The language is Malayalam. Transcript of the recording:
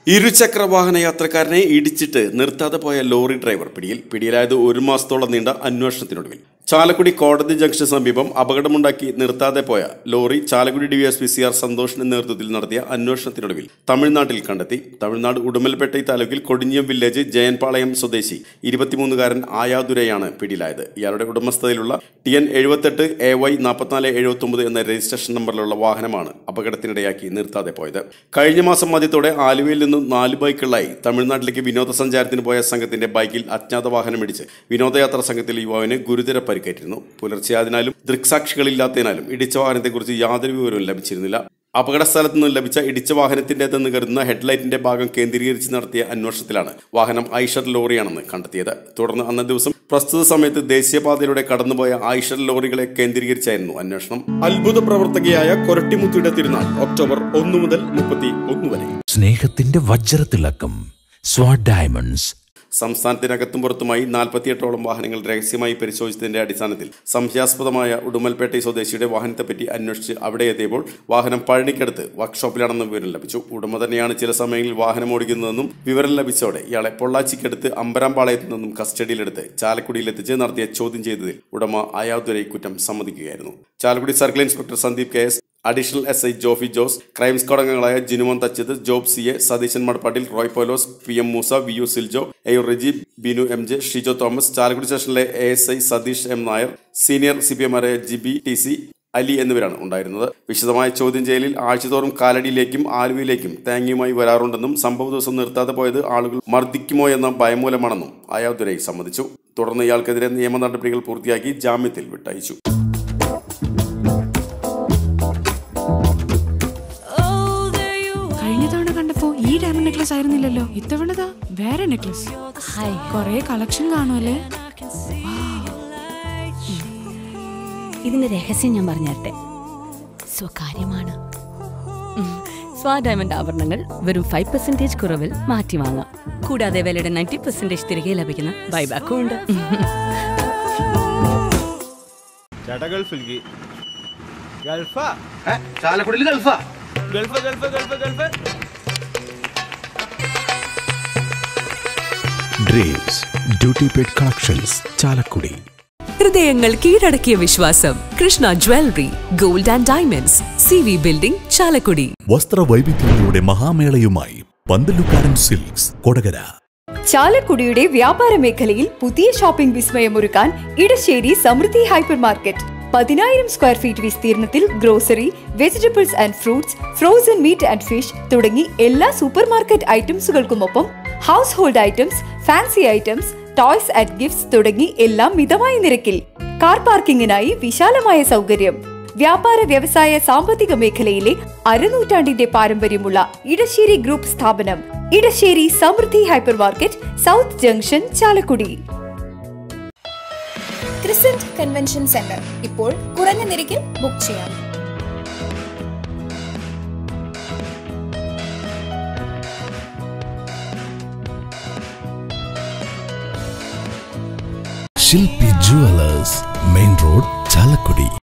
ഇരുചക്ര വാഹന യാത്രക്കാരനെ ഇടിച്ചിട്ട് നിർത്താതെ പോയ ലോറി ഡ്രൈവർ പിടിയിൽ പിടിയിലായത് ഒരു മാസത്തോളം നീണ്ട അന്വേഷണത്തിനൊടുവിൽ ചാലക്കുടി കോടതി ജംഗ്ഷന് സമീപം അപകടമുണ്ടാക്കി നിർത്താതെ പോയ lorry Chalakudy DYSP C R സന്തോഷിന്റെ നേതൃത്വത്തിൽ നടത്തിയ അന്വേഷണത്തിനൊടുവിൽ തമിഴ്നാട്ടിൽ കണ്ടെത്തി തമിഴ്നാട് ഉടുമൽപേട്ടை താലൂക്കിൽ കൊടിഞ്ഞിയം വില്ലേജ് ജയൻപാളയം സ്വദേശി ഇരുപത്തിമൂന്നുകാരൻ ആയാദുരയാണ് പിടിയിലായത് ഇയാളുടെ ഉടമസ്ഥതയിലുള്ള ടി എൻ എഴുപത്തെട്ട് എ വൈ നാൽപ്പത്തിനാല് എഴുപത്തൊമ്പത് എന്ന രജിസ്ട്രേഷൻ നമ്പറിലുള്ള വാഹനമാണ് അപകടത്തിനിടയാക്കി നിർത്താതെ പോയത് കഴിഞ്ഞ മാസം മധ്യത്തോടെ ആലുവയിൽ നിന്നും നാല് ബൈക്കുകളായി തമിഴ്നാട്ടിലേക്ക് വിനോദസഞ്ചാരത്തിന് പോയ സംഘത്തിന്റെ ബൈക്കിൽ അജ്ഞാത വാഹനം ഇടിച്ച് വിനോദയാത്രാ സംഘത്തിലെ യുവാവിന് ഗുരുതര പരിക്കേറ്റിരുന്നു പുലർച്ചെ ആയതിനാലും ദൃക്സാക്ഷികളില്ലാത്തതിനാലും ഇടിച്ച വാഹനത്തെക്കുറിച്ച് യാതൊരു വിവരവും ലഭിച്ചിരുന്നില്ല അപകട സ്ഥലത്ത് നിന്ന് ലഭിച്ച ഇടിച്ച വാഹനത്തിന്റേതെന്ന് കരുതുന്ന ഹെഡ്ലൈറ്റിന്റെ ഭാഗം കേന്ദ്രീകരിച്ച് നടത്തിയ അന്വേഷണത്തിലാണ് വാഹനം ഐഷർ ലോറിയാണെന്ന് കണ്ടെത്തിയത് തുടർന്ന് അന്നേ ദിവസം പ്രസ്തുത സമയത്ത് ദേശീയപാതയിലൂടെ കടന്നുപോയ ഐഷർ ലോറികളെ കേന്ദ്രീകരിച്ചായിരുന്നു അന്വേഷണം അത്ഭുത പ്രവർത്തകയായ കൊരട്ടിമുത്തിയുടെ തിരുനാൾ ഒക്ടോബർ ഒന്ന് മുതൽ മുപ്പത്തി ഒന്ന് വരെ സ്നേഹത്തിന്റെ വജ്രത്തിളക്കം സ്വാഡ് ഡയമണ്ട്സ് സംസ്ഥാനത്തിനകത്തും പുറത്തുമായി നാൽപ്പത്തിയെട്ടോളം വാഹനങ്ങൾ രഹസ്യമായി പരിശോധിച്ചതിന്റെ അടിസ്ഥാനത്തിൽ സംശയാസ്പദമായ ഉടുമൽപേട്ടை സ്വദേശിയുടെ വാഹനത്തെപ്പറ്റി അന്വേഷിച്ച് അവിടെ എത്തിയപ്പോൾ വാഹനം പഴനിക്കടുത്ത് വർക്ക്ഷോപ്പിലാണെന്ന് വിവരം ലഭിച്ചു ഉടമ തന്നെയാണ് ചില സമയങ്ങളിൽ വാഹനം ഓടിക്കുന്നതെന്നും വിവരം ലഭിച്ചതോടെ ഇയാളെ പൊള്ളാച്ചിക്കടുത്ത് അമ്പരാമ്പാളയത്തു നിന്നും കസ്റ്റഡിയിലെടുത്ത് ചാലക്കുടിയിലെത്തിച്ച് നടത്തിയ ചോദ്യം ചെയ്തതിൽ ഉടമ അയാദുരൈ കുറ്റം സമ്മതിക്കുകയായിരുന്നു Chalakudy circle inspector Sandeep K S additional S I Jofy Jose crime squad അംഗങ്ങളായ Jinumon Thachath Job C A Satheesan Madappattil Roy Polose P M Moosa V U Siljo A Riji Binu M J Shijo Thomas Chalakudy സ്റ്റേഷനിലെ A S I Satheesh M Nair senior C P എമാരായ ജിബി ടി സി അലി എന്നിവരാണ് ഉണ്ടായിരുന്നത് വിശദമായ ചോദ്യം ചെയ്യലിൽ ആഴ്ചതോറും കാലടിയിലേക്കും ആലുവയിലേക്കും തേങ്ങയുമായി വരാറുണ്ടെന്നും സംഭവ ദിവസം നിർത്താതെ പോയത് ആളുകൾ മർദ്ദിക്കുമോ എന്ന ഭയമൂലമാണെന്നും അയാദുരൈ സമ്മതിച്ചു തുടർന്ന് ഇയാൾക്കെതിരെ നിയമ നടപടികൾ പൂർത്തിയാക്കി ജാമ്യത്തിൽ വിട്ടയച്ചു കഴിഞ്ഞ തവണ കണ്ടപ്പോ ഈ ഡയമണ്ട് നെക്ലസ് ആയിരുന്നില്ലല്ലോ ഇത്തവണതാ വേറെ നെക്ലസ് കൊറേ കളക്ഷൻ കാണുമല്ലേ ഇതിന്റെ രഹസ്യം ഞാൻ പറഞ്ഞുതരട്ടെ സ്വകാര്യമാണ് ഉം. സ്വാ ഡയമണ്ട് ആഭരണങ്ങൾ വെറും ഫൈവ് പെർസെന്റേജ് കുറവിൽ മാറ്റി വാങ്ങാം കൂടാതെ വിലയുടെ നയൻറ്റി പെർസെന്റേജ് തിരികെ ലഭിക്കുന്ന ബൈബാക്കും ഉണ്ട് ചേട്ടാ ഗൾഫിലേക്ക് ഗൾഫാ ചാലക്കുടിയിൽ ഗൾഫാ gulf gulf gulf gulf dreams duty paid collections Chalakudy ഹൃദയങ്ങൾ കീഴടക്കിയ വിശ്വാസം Krishna jewellery gold and diamonds C V building Chalakudy വസ്ത്രവൈവിധ്യങ്ങളുടെ മഹാമേളയുമായി പന്തലുക്കാരൻ സിൽക്സ് കൊടകര ചാലക്കുടിയുടെ വ്യാപാര മേഖലയിൽ പുതിയ ഷോപ്പിംഗ് വിസ്മയമൊരുക്കാൻ ഇടശ്ശേരി സമൃദ്ധി ഹൈപ്പർ മാർക്കറ്റ് പതിനായിരം സ്ക്വയർ ഫീറ്റ് വിസ്തീർണത്തിൽ grocery vegetables and fruits frozen meat and fish തുടങ്ങി എല്ലാ സൂപ്പർ മാർക്കറ്റ് ഐറ്റംസുകൾക്കുമൊപ്പം household items fancy items toys and gifts തുടങ്ങി എല്ലാം മിതമായ നിരക്കിൽ കാർ പാർക്കിങ്ങിനായി വിശാലമായ സൗകര്യം വ്യാപാര വ്യവസായ സാമ്പത്തിക മേഖലയിലെ അരനൂറ്റാണ്ടിന്റെ പാരമ്പര്യമുള്ള ഇടശ്ശേരി ഗ്രൂപ്പ് സ്ഥാപനം Edassery Samruddhi hyper market south junction Chalakudy crescent convention centre ഇപ്പോൾ കുറഞ്ഞ നിരക്കിൽ ബുക്ക് ചെയ്യാം ശില്പി ജുവലേഴ്സ് മെയിൻ റോഡ് ചാലക്കുടി